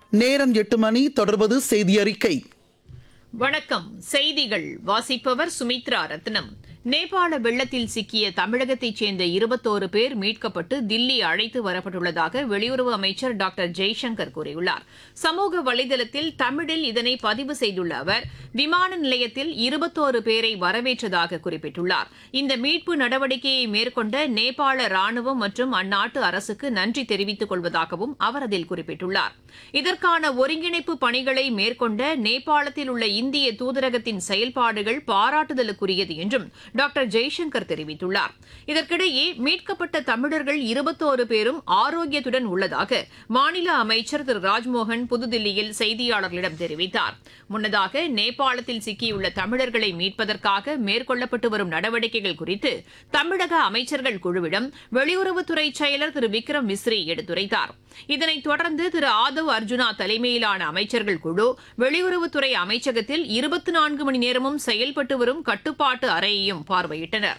நேரம் எட்டு மணி தொடர்வது செய்தி அறிக்கை வணக்கம் செய்திகள் வாசிப்பவர் சுமித்ரா ரத்னம் நேபாள வெள்ளத்தில் சிக்கிய தமிழகத்தைச் சேர்ந்த இருபத்தோரு பேர் மீட்கப்பட்டு தில்லி அழைத்து வரப்பட்டுள்ளதாக வெளியுறவு அமைச்சர் டாக்டர் ஜெய்சங்கர் கூறியுள்ளார் சமூக வலைதளத்தில் தமிழில் இதனை பதிவு செய்துள்ள அவர் விமான நிலையத்தில் இருபத்தோரு பேரை வரவேற்றதாக குறிப்பிட்டுள்ளார் இந்த மீட்பு நடவடிக்கையை மேற்கொண்ட நேபாள ராணுவம் மற்றும் அந்நாட்டு அரசுக்கு நன்றி தெரிவித்துக் கொள்வதாகவும் அவர் அதில் குறிப்பிட்டுள்ளார் இதற்கான ஒருங்கிணைப்பு பணிகளை மேற்கொண்ட நேபாளத்தில் உள்ள இந்திய தூதரகத்தின் செயல்பாடுகள் பாராட்டுதலுக்குரியது என்றும் டாக்டர் ஜெய்சங்கர் தெரிவித்துள்ளார் இதற்கிடையே மீட்கப்பட்ட தமிழர்கள் இருபத்தோரு பேரும் ஆரோக்கியத்துடன் உள்ளதாக மாநில அமைச்சர் திரு ராஜ்மோகன் புதுதில்லியில் செய்தியாளர்களிடம் தெரிவித்தார் முன்னதாக நேபாளத்தில் சிக்கியுள்ள தமிழர்களை மீட்பதற்காக மேற்கொள்ளப்பட்டு வரும் நடவடிக்கைகள் குறித்து தமிழக அமைச்சர்கள் குழுவிடம் வெளியுறவுத்துறை செயலர் திரு விக்ரம் மிஸ்ரி எடுத்துரைத்தார் இதனைத் தொடர்ந்து திரு ஆதவ் அர்ஜுனா தலைமையிலான அமைச்சர்கள் குழு வெளியுறவுத்துறை அமைச்சகத்தில் இருபத்தி நான்கு மணி நேரமும் செயல்பட்டு வரும் கட்டுப்பாட்டு அறையையும் பார்வையிட்டனர்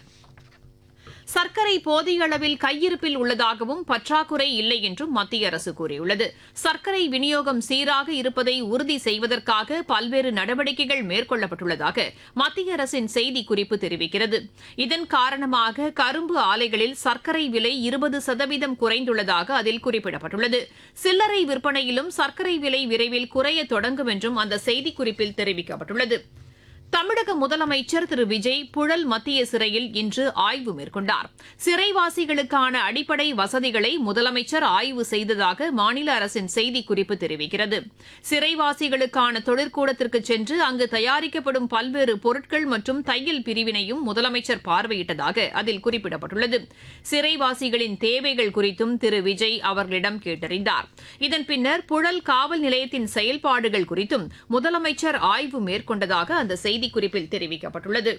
சர்க்கரை போதிய அளவில் கையிருப்பில் உள்ளதாகவும் பற்றாக்குறை இல்லை என்றும் மத்திய அரசு கூறியுள்ளது சர்க்கரை விநியோகம் சீராக இருப்பதை உறுதி செய்வதற்காக பல்வேறு நடவடிக்கைகள் மேற்கொள்ளப்பட்டுள்ளதாக மத்திய அரசின் செய்திக்குறிப்பு தெரிவிக்கிறது இதன் காரணமாக கரும்பு ஆலைகளில் சர்க்கரை விலை இருபது சதவீதம் குறைந்துள்ளதாக அதில் குறிப்பிடப்பட்டுள்ளது சில்லறை விற்பனையிலும் சர்க்கரை விலை விரைவில் குறைய தொடங்கும் என்றும் அந்த செய்திக்குறிப்பில் தெரிவிக்கப்பட்டுள்ளது தமிழக முதலமைச்சர் திரு விஜய் புழல் மத்திய சிறையில் இன்று ஆய்வு மேற்கொண்டார் சிறைவாசிகளுக்கான அடிப்படை வசதிகளை முதலமைச்சர் ஆய்வு செய்ததாக மாநில அரசின் செய்திக்குறிப்பு தெரிவிக்கிறது சிறைவாசிகளுக்கான தொழிற்கூடத்திற்கு சென்று அங்கு தயாரிக்கப்படும் பல்வேறு பொருட்கள் மற்றும் தையல் பிரிவினையும் முதலமைச்சர் பார்வையிட்டதாக அதில் குறிப்பிடப்பட்டுள்ளது சிறைவாசிகளின் தேவைகள் குறித்தும் திரு விஜய் அவர்களிடம் கேட்டறிந்தார் இதன் பின்னர் புழல் காவல் நிலையத்தின் செயல்பாடுகள் குறித்தும் முதலமைச்சர் ஆய்வு மேற்கொண்டதாக அந்த செய்திக்குறிப்பில் தெரிவிக்கப்பட்டுள்ளது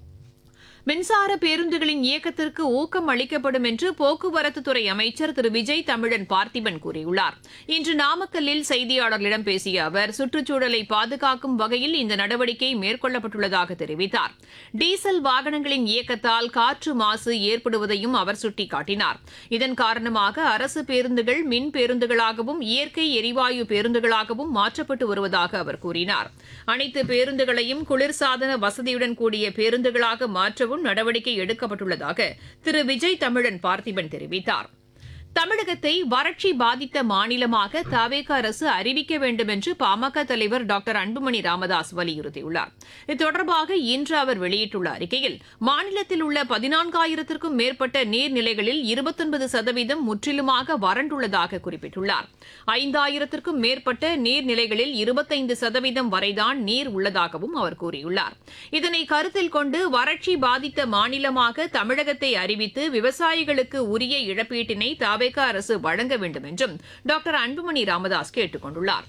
மின்சார பேருந்துகளின் இயக்கத்திற்கு ஊக்கம் அளிக்கப்படும் என்று போக்குவரத்துத்துறை அமைச்சர் திரு விஜய் தமிழன் பார்த்திபன் கூறியுள்ளார் இன்று நாமக்கல்லில் செய்தியாளர்களிடம் பேசிய அவர் சுற்றுச்சூழலை பாதுகாக்கும் வகையில் இந்த நடவடிக்கை மேற்கொள்ளப்பட்டுள்ளதாக தெரிவித்தார் டீசல் வாகனங்களின் இயக்கத்தால் காற்று மாசு ஏற்படுவதையும் அவர் சுட்டிக்காட்டினார் இதன் காரணமாக அரசு பேருந்துகள் மின் பேருந்துகளாகவும் இயற்கை எரிவாயு பேருந்துகளாகவும் மாற்றப்பட்டு வருவதாக அவர் கூறினார் அனைத்து பேருந்துகளையும் குளிர்சாதன வசதியுடன் கூடிய பேருந்துகளாக மாற்றவும் நடவடிக்கை எடுக்கப்பட்டுள்ளதாக திரு விஜய் தமிழன் பார்த்திபன் தெரிவித்தார் தமிழகத்தை வறட்சி பாதித்த மாநிலமாக தவேக அரசு அறிவிக்க வேண்டும் என்று பாமக தலைவர் டாக்டர் அன்புமணி ராமதாஸ் வலியுறுத்தியுள்ளார் இது தொடர்பாக இன்று அவர் வெளியிட்டுள்ள அறிக்கையில் மாநிலத்தில் உள்ள பதினான்காயிரத்திற்கும் மேற்பட்ட நீர்நிலைகளில் இருபத்தொன்பது சதவீதம் முற்றிலுமாக வறண்டுள்ளதாக குறிப்பிட்டுள்ளார் ஐந்தாயிரத்திற்கும் மேற்பட்ட நீர்நிலைகளில் இருபத்தைந்து சதவீதம் வரைதான் நீர் உள்ளதாகவும் அவர் கூறியுள்ளார் இதனை கருத்தில் கொண்டு வறட்சி பாதித்த மாநிலமாக தமிழகத்தை அறிவித்து விவசாயிகளுக்கு உரிய இழப்பீட்டினை தவேக அரசு வழங்க வேண்டும் என்றும் டாக்டர் அன்புமணி ராமதாஸ் கேட்டுக் கொண்டுள்ளார்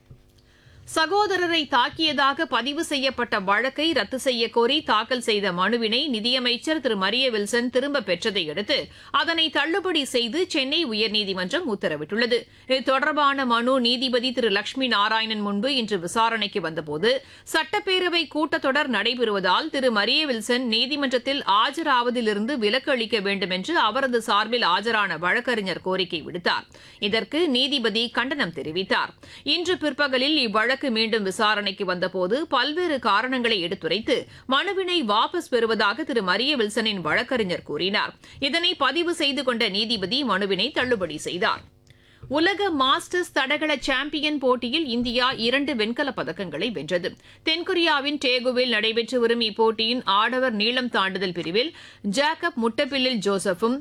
சகோதரரை தாக்கியதாக பதிவு செய்யப்பட்ட வழக்கை ரத்து செய்யக் கோரி தாக்கல் செய்த மனுவினை நிதியமைச்சர் திரு மரிய வில்சன் திரும்ப பெற்றதை அடுத்து அதனை தள்ளுபடி செய்து சென்னை உயர்நீதிமன்றம் உத்தரவிட்டுள்ளது இது தொடர்பான மனு நீதிபதி திரு லட்சுமி நாராயணன் முன்பு இன்று விசாரணைக்கு வந்தபோது சட்டப்பேரவை கூட்டத்தொடர் நடைபெறுவதால் திரு மரிய வில்சன் நீதிமன்றத்தில் ஆஜராவதிலிருந்து விலக்கு அளிக்க வேண்டும் என்று அவரது சார்பில் ஆஜரான வழக்கறிஞர் கோரிக்கை விடுத்தார் இதற்கு நீதிபதி கண்டனம் தெரிவித்தார் இன்று பிற்பகலில் இவ்வழக்கு வழக்கு மீண்டும் விசாரணைக்கு வந்தபோது பல்வேறு காரணங்களை எடுத்துரைத்து மனுவினை வாபஸ் பெறுவதாக திரு மரிய வில்சனின் வழக்கறிஞர் கூறினார் இதனை பதிவு செய்து கொண்ட நீதிபதி மனுவினை தள்ளுபடி செய்தார் உலக மாஸ்டர்ஸ் தடகள சாம்பியன் போட்டியில் இந்தியா இரண்டு வெண்கலப் பதக்கங்களை வென்றது தென்கொரியாவின் டேகுவில் நடைபெற்று வரும் இப்போட்டியின் ஆடவர் நீளம் தாண்டுதல் பிரிவில் ஜாக்கப் முட்டப்பில்லில் ஜோசப்பும்